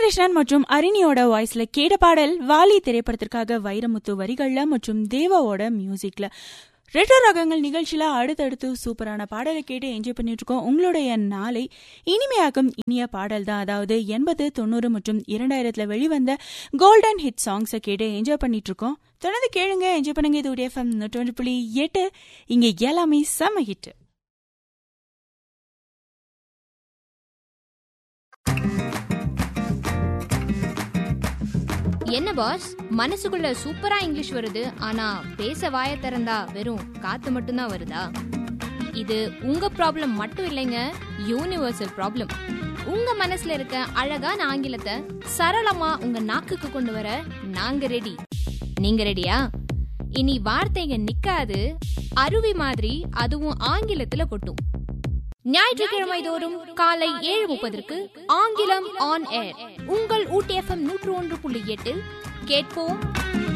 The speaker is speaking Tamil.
உன்னிகிருஷ்ணன் மற்றும் அரிணியோட வாய்ஸ்ல கேட்ட பாடல் வாலி திரைப்படத்திற்காக வைரமுத்து வரிகள்ல மற்றும் தேவாவோட மியூசிக்ல ரெட்டோ ரகங்கள் நிகழ்ச்சியில அடுத்தடுத்து சூப்பரான பாடலை கேட்டு என்ஜாய் பண்ணிட்டு இருக்கோம் உங்களுடைய நாளை இனிமையாக்கும் இனிய பாடல் தான் அதாவது எண்பது தொண்ணூறு மற்றும் இரண்டாயிரத்துல வெளிவந்த கோல்டன் ஹிட் சாங்ஸை கேட்டு என்ஜாய் பண்ணிட்டு இருக்கோம் தொடர்ந்து கேளுங்க என்ஜாய் பண்ணுங்க இது உடைய எஃப்எம் நூற்றி புள்ளி எட்டு இங்க எல்லாமே செம்ம ஹிட் என்ன பாஸ் மனசுக்குள்ள சூப்பரா இங்கிலீஷ் வருது ஆனா பேச வாய திறந்தா வெறும் காத்து மட்டும்தான் வருதா இது உங்க ப்ராப்ளம் மட்டும் இல்லைங்க யூனிவர்சல் ப்ராப்ளம் உங்க மனசுல இருக்க அழகான ஆங்கிலத்தை சரளமா உங்க நாக்குக்கு கொண்டு வர நாங்க ரெடி நீங்க ரெடியா இனி வார்த்தைங்க நிக்காது அருவி மாதிரி அதுவும் ஆங்கிலத்துல கொட்டும் ஞாயிற்றுக்கிழமை தோறும் காலை ஏழு முப்பதற்கு ஆங்கிலம் ஆன் ஏர் உங்கள் ஊட்டி எஃப்எம் நூற்று ஒன்று புள்ளி எட்டில் கேட்போம்